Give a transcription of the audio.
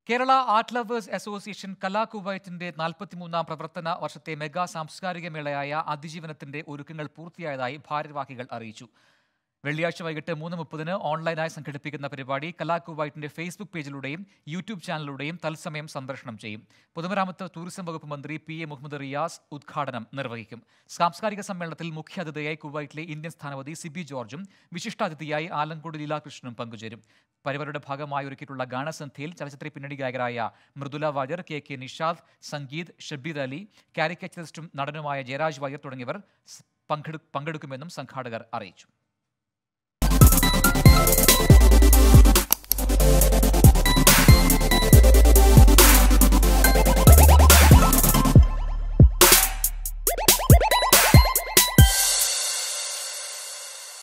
Kerala art lovers association കലാകുവൈറ്റിന്റെ നാൽപ്പത്തിമൂന്നാം പ്രവർത്തന വർഷത്തെ മെഗാ സാംസ്കാരിക മേളയായ അതിജീവനത്തിന്റെ ഒരുക്കങ്ങൾ പൂർത്തിയായതായി ഭാരവാഹികൾ അറിയിച്ചു വെള്ളിയാഴ്ച വൈകിട്ട് മൂന്ന് മുപ്പതിന് ഓൺലൈനായി സംഘടിപ്പിക്കുന്ന പരിപാടി കലാകുവൈറ്റിന്റെ ഫേസ്ബുക്ക് പേജിലൂടെയും യൂട്യൂബ് ചാനലിലൂടെയും തത്സമയം സംപ്രേഷണം ചെയ്യും പൊതുമരാമത്ത് ടൂറിസം വകുപ്പ് മന്ത്രി പി എ മുഹമ്മദ് റിയാസ് ഉദ്ഘാടനം നിർവഹിക്കും സാംസ്കാരിക സമ്മേളനത്തിൽ മുഖ്യാതിഥിയായി കുവൈറ്റിലെ ഇന്ത്യൻ സ്ഥാനപതി സിബി ജോർജും വിശിഷ്ടാതിഥിയായി ആലങ്കോട് ലീലാകൃഷ്ണനും പങ്കുചേരും പരിപാടിയുടെ ഭാഗമായി ഒരുക്കിയിട്ടുള്ള ഗാനസന്ധ്യയിൽ ചലച്ചിത്ര പിന്നണി ഗായകരായ മൃദുല വാര്യർ കെ കെ നിഷാദ് സംഗീത് ഷബീർ അലി കാരിക്കേച്ചറിസ്റ്റും നടനുമായ ജയരാജ് വാര്യർ തുടങ്ങിയവർ സ് പങ്കെടു പങ്കെടുക്കുമെന്നും സംഘാടകർ അറിയിച്ചു